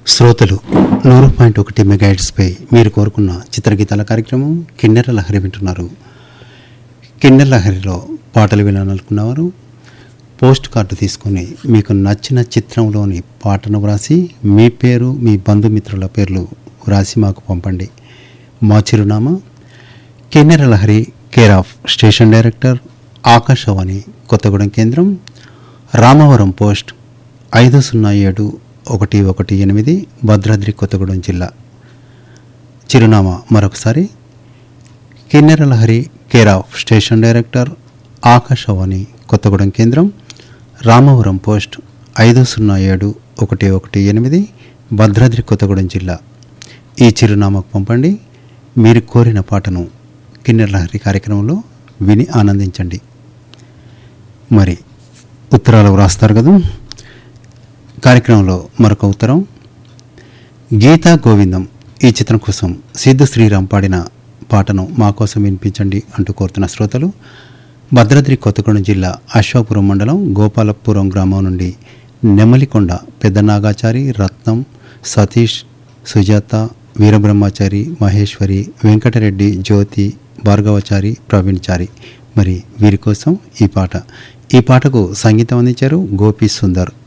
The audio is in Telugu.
శ్రోతలు నూరు పాయింట్ ఒకటి మెగాహెడ్స్పై మీరు కోరుకున్న చిత్రగీతాల కార్యక్రమం కిన్నెర లహరి వింటున్నారు కిన్నెర లహరిలో పాటలు వినాలనుకున్నవారు పోస్ట్ కార్డు తీసుకొని మీకు నచ్చిన చిత్రంలోని పాటను వ్రాసి మీ పేరు మీ బంధుమిత్రుల పేర్లు వ్రాసి మాకు పంపండి మా చిరునామా Kinnera Lahari care of station director Akashvani Kothagudem కేంద్రం రామవరం పోస్ట్ ఐదు సున్నా ఏడు ఒకటి ఒకటి ఎనిమిది భద్రాద్రి కొత్తగూడెం జిల్లా చిరునామా మరొకసారి Kinnera Lahari care of station director Akashvani Kothagudem కేంద్రం రామవరం పోస్ట్ ఐదు సున్నా ఏడు ఒకటి ఒకటి ఎనిమిది భద్రాద్రి కొత్తగూడెం జిల్లా ఈ చిరునామాకు పంపండి మీరు కోరిన పాటను కిన్నెర లహరి కార్యక్రమంలో విని ఆనందించండి మరి ఉత్తరాలు వ్రాస్తారు కదా కార్యక్రమంలో మరొక ఉత్తరం గీతా గోవిందం ఈ చిత్రం కోసం సిద్ధు శ్రీరామ్ పాడిన పాటను మా కోసం వినిపించండి అంటూ కోరుతున్న శ్రోతలు భద్రాద్రి కొత్తగూడెం జిల్లా అశ్వాపురం మండలం గోపాలపురం గ్రామం నుండి నెమలికొండ పెద్ద నాగాచారి రత్నం సతీష్ సుజాత వీరబ్రహ్మచారి మహేశ్వరి వెంకటరెడ్డి జ్యోతి భార్గవచారి ప్రవీణ్చారి మరి వీరి కోసం ఈ పాట ఈ పాటకు సంగీతం అందించారు గోపి సుందర్